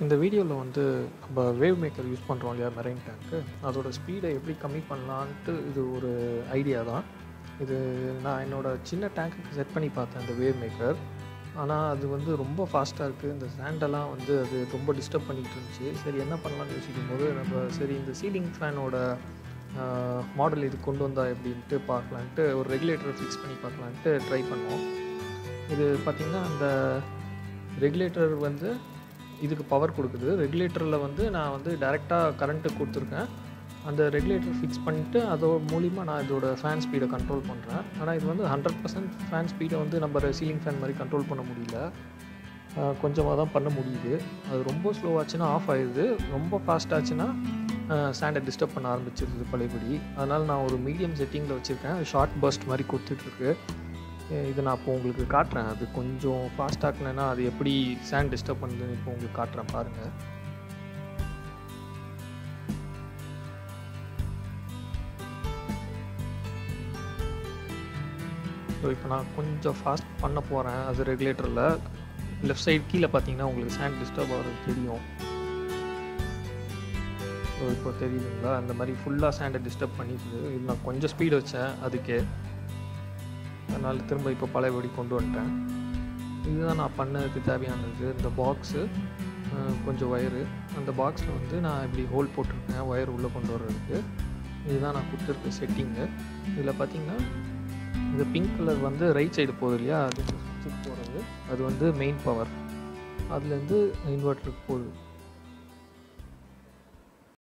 இந்த வீடியோவில் வந்து நம்ம வேவ் மேக்கர் யூஸ் பண்ணுறோம் இல்லையா மெரைன் டேங்க்கு அதோட ஸ்பீடை எப்படி கம்மி பண்ணலான்ட்டு இது ஒரு ஐடியா தான் இது நான் என்னோடய சின்ன டேங்க்குக்கு செட் பண்ணி பார்த்தேன் இந்த வேவ் மேக்கர் ஆனால் அது வந்து ரொம்ப ஃபாஸ்ட்டாக இருக்குது இந்த சாண்டெல்லாம் வந்து அது ரொம்ப டிஸ்டர்ப் பண்ணிகிட்டு இருந்துச்சு சரி என்ன பண்ணலாம்னு யோசிக்கும் போது நம்ம சரி இந்த சீலிங் ஃபேனோட மாடல் இது கொண்டு வந்தா எப்படின்ட்டு பார்க்கலான்ட்டு ஒரு ரெகுலேட்டரை ஃபிக்ஸ் பண்ணி பார்க்கலான்ட்டு ட்ரை பண்ணோம் இது பார்த்திங்கன்னா அந்த ரெகுலேட்டர் வந்து இதுக்கு பவர் கொடுக்குது ரெகுலேட்டரில் வந்து நான் வந்து டைரெக்டாக கரண்ட்டு கொடுத்துருக்கேன் அந்த ரெகுலேட்டர் ஃபிக்ஸ் பண்ணிவிட்டு அதோட மூலிமா நான் இதோட ஃபேன் ஸ்பீடை கண்ட்ரோல் பண்ணுறேன் ஆனால் இது வந்து ஹண்ட்ரட் பர்சன்ட் ஃபேன் ஸ்பீடை வந்து நம்ம சீலிங் ஃபேன் மாதிரி கண்ட்ரோல் பண்ண முடியல கொஞ்சமாக தான் பண்ண முடியுது அது ரொம்ப ஸ்லோவாச்சுன்னா ஆஃப் ஆயிடுது ரொம்ப ஃபாஸ்ட் ஆச்சுன்னா சாண்டை டிஸ்டர்ப் பண்ண ஆரம்பிச்சிருது பழையபடி அதனால் நான் ஒரு மீடியம் செட்டிங்கில் வச்சுருக்கேன் ஷார்ட் பர்ஸ்ட் மாதிரி கொடுத்துட்ருக்கு இது நான் இப்போ உங்களுக்கு காட்டுறேன் அது கொஞ்சம் ஃபாஸ்ட் ஆக்கலைன்னா அது எப்படி சேண்ட் டிஸ்டர்ப் பண்ணுதுன்னு இப்போ உங்களுக்கு காட்டுறேன் பாருங்கள் ஸோ இப்போ நான் கொஞ்சம் ஃபாஸ்ட் பண்ண போகிறேன் அது ரெகுலேட்டரில் லெஃப்ட் சைடு கீழே பார்த்தீங்கன்னா உங்களுக்கு சேண்ட் டிஸ்டர்ப் ஆகிறது தெரியும் ஸோ இப்போ தெரியுதுங்களா அந்த மாதிரி ஃபுல்லாக சேண்டை டிஸ்டர்ப் பண்ணிடுது இது நான் கொஞ்சம் ஸ்பீடு வச்சேன் அதுக்கே அதனால் திரும்ப இப்போ பழையபடி கொண்டு வந்துட்டேன் இதுதான் நான் பண்ணதுக்கு தேவையானது இந்த பாக்ஸு கொஞ்சம் ஒயரு அந்த பாக்ஸில் வந்து நான் இப்படி ஹோல் போட்டிருக்கேன் ஒயர் உள்ளே கொண்டு வர்றதுக்கு இதுதான் நான் கொடுத்துருக்க செட்டிங்கு இதில் பார்த்தீங்கன்னா இந்த பிங்க் கலர் வந்து ரைட் சைடு போகுது இல்லையா அது சுவிட்சுக்கு போகிறது அது வந்து மெயின் பவர் அதுலேருந்து இன்வெர்ட்டருக்கு போகுது